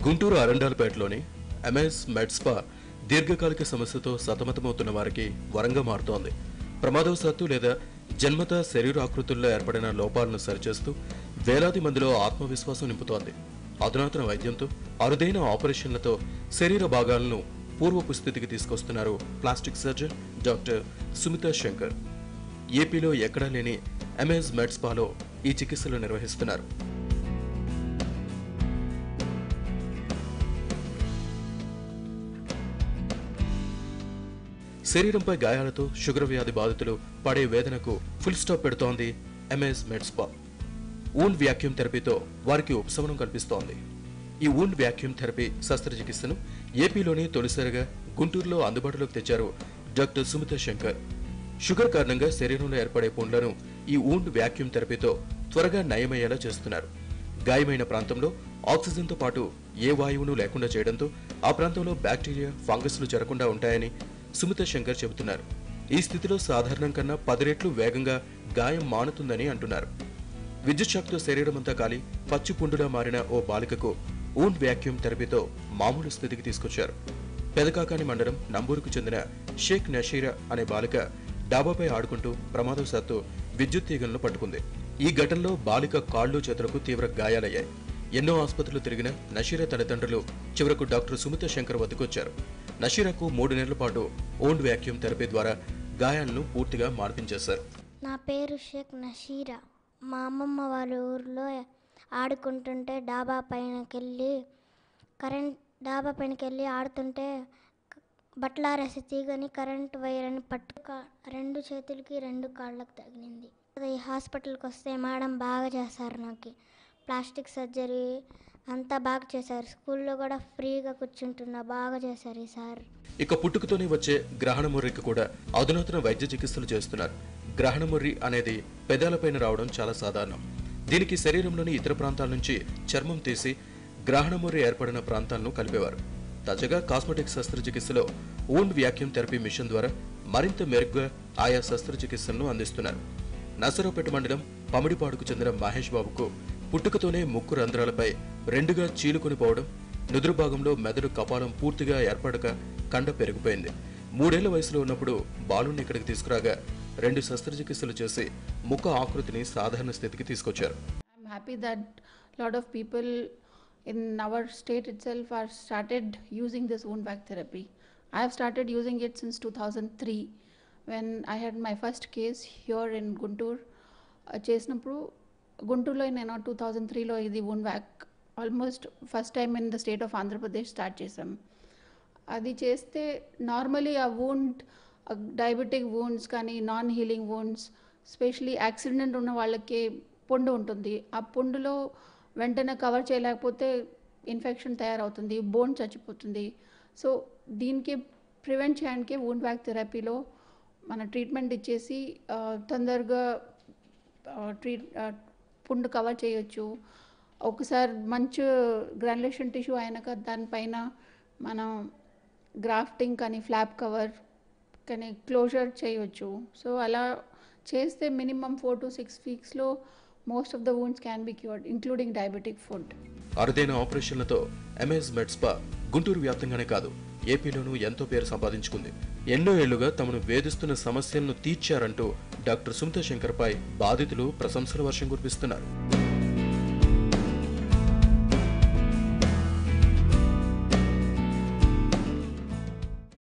Guntur అరండాలపేటలోని MS మెడ్స్పా దీర్ఘకాలిక సమస్యతో సతమతమవుతున్న వారికి వరంగా మారుతోంది ప్రమాదవశాత్తు లేదా జన్మత శరీరాకృతుల్లో ఏర్పడిన లోపాలను సరిచేస్తూ వేలాది మందిలో ఆత్మవిశ్వాసం నింపుతోంది అధునాతన వైద్యంతో అరుదైన ఆపరేషన్లతో శరీర భాగాలను పూర్వపు స్థితికి తీసుకొస్తున్నారు plastic surgeon doctor Sumitha Shankar ఏపీలో ఎక్కడా లేని ఎంఎస్ మెడ్స్పాలో ఈ చికిత్సలు నిర్వహిస్తున్నారు శరీరంపై గాయాలతో షుగర్ వ్యాధి బాధితులు పడే వేదనకు ఫుల్ స్టాప్ పెడుతోంది ఎంఎస్ మెడ్స్పా ఊన్ వ్యాక్యూమ్ థెరపీతో వారికి ఉపశమనం కల్పిస్తోంది ఈ ఊన్ వ్యాక్యూమ్ థెరపీ శస్త్రచికిత్సను ఏపీలోని తొలిసారిగా గుంటూరులో అందుబాటులోకి తెచ్చారు డాక్టర్ సుమిత శంకర్ షుగర్ కారణంగా శరీరంలో ఏర్పడే పుండ్లను ఈ ఊండ్ వ్యాక్యూమ్ థెరపీతో త్వరగా నయమయ్యేలా చేస్తున్నారు గాయమైన ప్రాంతంలో ఆక్సిజన్తో పాటు ఏ వాయువును లేకుండా చేయడంతో ఆ ప్రాంతంలో బ్యాక్టీరియా ఫంగస్లు జరగకుండా ఉంటాయని సుమిత శంకర్ చెబుతున్నారు ఈ స్థితిలో సాధారణం కన్నా పది రెట్లు వేగంగా గాయం మానుతుందని అంటున్నారు విద్యుత్ షాక్తో శరీరమంతా కాలి పచ్చి పుండులా మారిన ఓ బాలికకు ఊన్ వ్యాక్యూమ్ థెరపీతో మామూలు స్థితికి తీసుకొచ్చారు పెదకాకాని మండలం నంబూరుకు చెందిన షేక్ నషీరా అనే బాలిక డాబాపై ఆడుకుంటూ ప్రమాదవశాత్తు విద్యుత్ తీగలను పట్టుకుంది ఈ ఘటనలో బాలిక కాళ్ళు చేతులకు తీవ్ర గాయాలయ్యాయి ఎన్నో ఆసుపత్రులు తిరిగిన నషీరా తల్లిదండ్రులు చివరకు డాక్టర్ సుమిత శంకర్ వద్దకు వచ్చారు నషీరాకు మూడు నెలల పాటు ఓన్ వ్యాక్యూమ్ థెరపీ ద్వారా గాయాలను పూర్తిగా మార్పించేశారు నా పేరు షేక్ నషీరా మా అమ్మమ్మ వాళ్ళ ఊర్లో ఆడుకుంటుంటే డాబా పైనకి వెళ్ళి కరెంట్ డాబా పైనకి వెళ్ళి ఆడుతుంటే క- బట్టలారేసి తీగని కరెంట్ వైర్ అని పట్టు కా- రెండు చేతులకి రెండు కాళ్ళకి తగిలింది ఈ హాస్పిటల్కి వస్తే మేడం బాగా చేశారు నాకు ప్లాస్టిక్ సర్జరీ అంతా బాగా చేశారు స్కూల్లో కూడా ఫ్రీగా కూర్చుంటున్నా బాగా చేశారు ఈ సార్ ఇక పుట్టుకతోనే వచ్చే గ్రహణముర్రికి కూడా అధునాతన వైద్య చికిత్సలు చేస్తున్నారు గ్రహణముర్రి అనేది పెదాలపైన రావడం చాలా సాధారణం దీనికి శరీరంలోని ఇతర ప్రాంతాల నుంచి చర్మం తీసి గ్రహణముర్రి ఏర్పడిన ప్రాంతాలను కలిపేవారు తాజాగా కాస్మెటిక్ శస్త్రచికిత్సలో ఓన్ వ్యాక్యూమ్ థెరపీ మిషన్ ద్వారా మరింత మెరుగ్గా ఆయా శస్త్రచికిత్సలను అందిస్తున్నారు నసరావుపేట మండలం పమిడిపాడుకు చెందిన మహేష్ బాబుకు పుట్టుకతోనే ముక్కు రంధ్రాలపై రెండుగా చీలుకొని పోవడం నుదురు భాగంలో మెదడు కపాలం పూర్తిగా ఏర్పడక కండ పెరిగిపోయింది మూడేళ్ల వయసులో ఉన్నప్పుడు బాలుని ఇక్కడికి తీసుకురాగా రెండు శస్త్రచికిత్సలు చేసి ముఖ ఆకృతిని సాధారణ స్థితికి తీసుకొచ్చారు I'm happy that a lot of people in our state itself are started using this wound vac therapy. I have started using it since 2003 when I had my first case here in Guntur. Uh, చేసినప్పుడు గుంటూరులో నేను two thousand త్రీలో ఇది wound vac almost first time in the state of Andhra Pradesh start చేసాం అది చేస్తే normally ఆ wound diabetic wounds కానీ non healing wounds specially accident ఉన్న వాళ్ళకి పుండు ఉంటుంది ఆ పుండులో వెంటనే కవర్ చేయలేకపోతే ఇన్ఫెక్షన్ తయారవుతుంది బోన్ చచ్చిపోతుంది సో దీనికి ప్రివెంట్ చేయడానికి వూండ్ వ్యాక్ థెరపీలో మన ట్రీట్మెంట్ ఇచ్చేసి ఆ, తొందరగా ట్రీట్ పుండు కవర్ చేయొచ్చు ఒకసారి మంచి గ్రాన్యులేషన్ టిష్యూ అయినాక దానిపైన మనం గ్రాఫ్టింగ్ కానీ ఫ్లాప్ కవర్ కానీ క్లోజర్ చేయొచ్చు సో అలా చేస్తే మినిమం ఫోర్ టు సిక్స్ వీక్స్లో most of the wounds can be cured including diabetic foot అరుదైన ఆపరేషన్లతో ఎంఎస్ మెడ్స్పా గుంటూరు వ్యాప్తంగానే కాదు ఏపీలోనూ ఎంతో పేరు సంపాదించుకుంది ఎన్నో ఏళ్లుగా తమను వేధిస్తున్న సమస్యలను తీర్చారంటూ డాక్టర్ సుమిత శంకర్పై బాధితులు ప్రశంసల వర్షం కురిపిస్తున్నారు